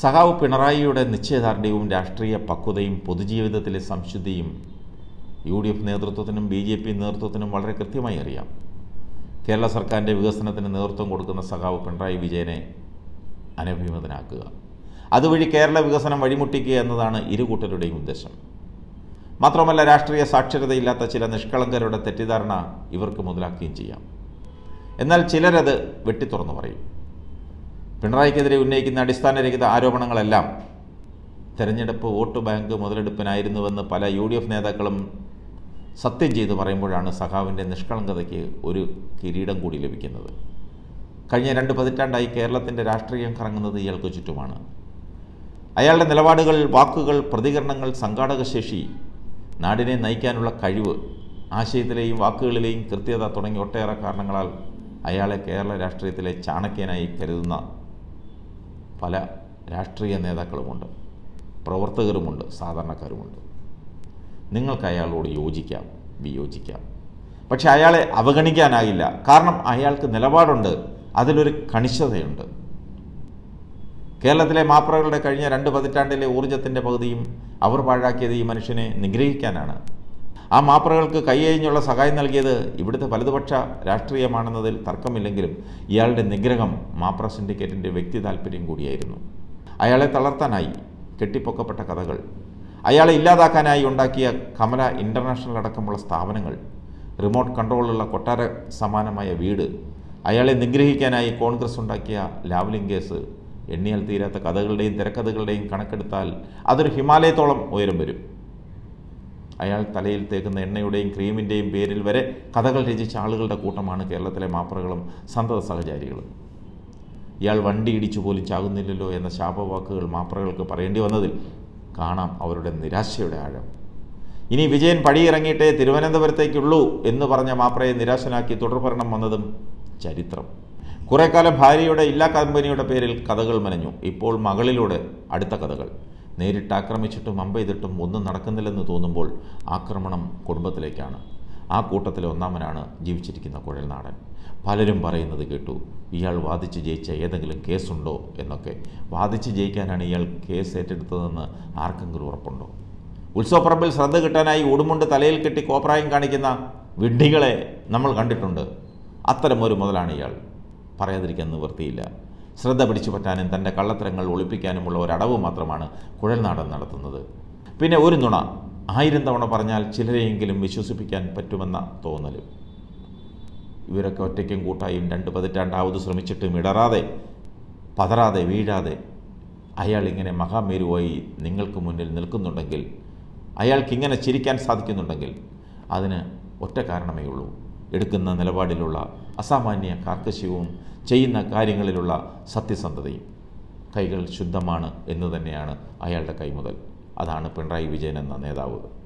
സഖാവ് പിണറായിയുടെ നിശ്ചയദാർഢ്യവും രാഷ്ട്രീയ പക്വതയും പൊതുജീവിതത്തിലെ സംശുദ്ധിയും യു ഡി എഫ് നേതൃത്വത്തിനും ബി ജെ പി നേതൃത്വത്തിനും വളരെ കൃത്യമായി അറിയാം കേരള സർക്കാരിൻ്റെ വികസനത്തിന് നേതൃത്വം കൊടുക്കുന്ന സഖാവ് പിണറായി വിജയനെ അനഭിമതനാക്കുക അതുവഴി കേരള വികസനം വഴിമുട്ടിക്കുക എന്നതാണ് ഇരു കൂട്ടരുടെയും ഉദ്ദേശം മാത്രമല്ല രാഷ്ട്രീയ സാക്ഷരതയില്ലാത്ത ചില നിഷ്കളങ്കരുടെ തെറ്റിദ്ധാരണ ഇവർക്ക് മുതലാക്കുകയും ചെയ്യാം എന്നാൽ ചിലരത് വെട്ടിത്തുറന്നു പറയും പിണറായിക്കെതിരെ ഉന്നയിക്കുന്ന അടിസ്ഥാനരഹിത ആരോപണങ്ങളെല്ലാം തെരഞ്ഞെടുപ്പ് വോട്ട് ബാങ്ക് മുതലെടുപ്പിനായിരുന്നുവെന്ന് പല യു ഡി എഫ് നേതാക്കളും സത്യം ചെയ്തു പറയുമ്പോഴാണ് സഖാവിൻ്റെ നിഷ്കളങ്കതയ്ക്ക് ഒരു കിരീടം കൂടി ലഭിക്കുന്നത് കഴിഞ്ഞ രണ്ട് പതിറ്റാണ്ടായി കേരളത്തിൻ്റെ രാഷ്ട്രീയം കറങ്ങുന്നത് ഇയാൾക്ക് ചുറ്റുമാണ് അയാളുടെ നിലപാടുകൾ വാക്കുകൾ പ്രതികരണങ്ങൾ സംഘാടക ശേഷി നാടിനെ നയിക്കാനുള്ള കഴിവ് ആശയത്തിലെയും വാക്കുകളിലെയും കൃത്യത തുടങ്ങി ഒട്ടേറെ കാരണങ്ങളാൽ അയാളെ കേരള രാഷ്ട്രീയത്തിലെ ചാണക്യനായി കരുതുന്ന പല രാഷ്ട്രീയ നേതാക്കളുമുണ്ട് പ്രവർത്തകരുമുണ്ട് സാധാരണക്കാരുമുണ്ട് നിങ്ങൾക്ക് അയാളോട് യോജിക്കാം വിയോജിക്കാം പക്ഷെ അയാളെ അവഗണിക്കാനാകില്ല കാരണം അയാൾക്ക് നിലപാടുണ്ട് അതിലൊരു കണിശതയുണ്ട് കേരളത്തിലെ മാപ്രകളുടെ കഴിഞ്ഞ രണ്ട് പതിറ്റാണ്ടിലെ ഊർജത്തിൻ്റെ പകുതിയും അവർ പാഴാക്കിയത് ഈ മനുഷ്യനെ നിഗ്രഹിക്കാനാണ് ആ മാപ്രകൾക്ക് കൈയഴിഞ്ഞുള്ള സഹായം നൽകിയത് ഇവിടുത്തെ വലതുപക്ഷ രാഷ്ട്രീയമാണെന്നതിൽ തർക്കമില്ലെങ്കിലും ഇയാളുടെ നിഗ്രഹം മാപ്ര സിൻഡിക്കേറ്റിൻ്റെ വ്യക്തി താല്പര്യം കൂടിയായിരുന്നു അയാളെ തളർത്താനായി കെട്ടിപ്പൊക്കപ്പെട്ട കഥകൾ അയാളെ ഇല്ലാതാക്കാനായി ഉണ്ടാക്കിയ കമല ഇൻ്റർനാഷണൽ അടക്കമുള്ള സ്ഥാപനങ്ങൾ റിമോട്ട് കൺട്രോളുള്ള കൊട്ടാര സമാനമായ വീട് അയാളെ നിഗ്രഹിക്കാനായി കോൺഗ്രസ് ഉണ്ടാക്കിയ ലാവ്ലിംഗ് കേസ് എണ്ണിയാൽ തീരാത്ത കഥകളുടെയും തിരക്കഥകളുടെയും കണക്കെടുത്താൽ അതൊരു ഹിമാലയത്തോളം ഉയരം വരും അയാൾ തലയിൽ തേക്കുന്ന എണ്ണയുടെയും ക്രീമിൻ്റെയും പേരിൽ വരെ കഥകൾ രചിച്ച ആളുകളുടെ കൂട്ടമാണ് കേരളത്തിലെ മാപ്രകളും സന്തത സഹചാരികളും ഇയാൾ വണ്ടി ഇടിച്ചു പോലും ചാകുന്നില്ലല്ലോ എന്ന ശാപവാക്കുകൾ മാപ്രകൾക്ക് പറയേണ്ടി വന്നതിൽ കാണാം അവരുടെ നിരാശയുടെ ആഴം ഇനി വിജയൻ പടിയിറങ്ങിയിട്ടേ തിരുവനന്തപുരത്തേക്കുള്ളൂ എന്ന് പറഞ്ഞ മാപ്രയെ നിരാശനാക്കി തുടർഭരണം വന്നതും ചരിത്രം കുറേ കാലം ഭാര്യയുടെ ഇല്ലാ കമ്പനിയുടെ പേരിൽ കഥകൾ മനഞ്ഞു ഇപ്പോൾ മകളിലൂടെ അടുത്ത കഥകൾ നേരിട്ട് ആക്രമിച്ചിട്ടും അമ്പെയ്തിട്ടും ഒന്നും നടക്കുന്നില്ലെന്ന് തോന്നുമ്പോൾ ആക്രമണം കുടുംബത്തിലേക്കാണ് ആ കൂട്ടത്തിലെ ഒന്നാമനാണ് ജീവിച്ചിരിക്കുന്ന കുഴൽനാടൻ പലരും പറയുന്നത് കേട്ടു ഇയാൾ വാദിച്ച് ജയിച്ച ഏതെങ്കിലും കേസുണ്ടോ എന്നൊക്കെ വാദിച്ച് ജയിക്കാനാണ് ഇയാൾ കേസ് ഏറ്റെടുത്തതെന്ന് ആർക്കെങ്കിലും ഉറപ്പുണ്ടോ ഉത്സവപ്പറമ്പിൽ ശ്രദ്ധ കിട്ടാനായി ഉടുമുണ്ട് തലയിൽ കെട്ടി കോപ്രായം കാണിക്കുന്ന വിഡ്ഢികളെ നമ്മൾ കണ്ടിട്ടുണ്ട് അത്തരമൊരു മുതലാണ് ഇയാൾ പറയാതിരിക്കാൻ നിവൃത്തിയില്ല ശ്രദ്ധ പിടിച്ചു പറ്റാനും തൻ്റെ കള്ളത്തരങ്ങൾ ഒളിപ്പിക്കാനുമുള്ള ഒരടവ് മാത്രമാണ് കുഴൽനാടൻ നടത്തുന്നത് പിന്നെ ഒരു നുണ ആയിരം തവണ പറഞ്ഞാൽ ചിലരെയെങ്കിലും വിശ്വസിപ്പിക്കാൻ പറ്റുമെന്ന തോന്നലും ഇവരൊക്കെ ഒറ്റയ്ക്കും കൂട്ടായും രണ്ട് പതിറ്റാണ്ടാവത് ശ്രമിച്ചിട്ടും ഇടറാതെ പതറാതെ വീഴാതെ അയാൾ ഇങ്ങനെ മഹാമേരുവായി നിങ്ങൾക്ക് മുന്നിൽ നിൽക്കുന്നുണ്ടെങ്കിൽ അയാൾക്കിങ്ങനെ ചിരിക്കാൻ സാധിക്കുന്നുണ്ടെങ്കിൽ അതിന് ഒറ്റ കാരണമേ ഉള്ളൂ എടുക്കുന്ന നിലപാടിലുള്ള അസാമാന്യ കാർക്കശ്യവും ചെയ്യുന്ന കാര്യങ്ങളിലുള്ള സത്യസന്ധതയും കൈകൾ ശുദ്ധമാണ് എന്ന് തന്നെയാണ് അയാളുടെ കൈമുതൽ അതാണ് പിണറായി വിജയൻ എന്ന നേതാവ്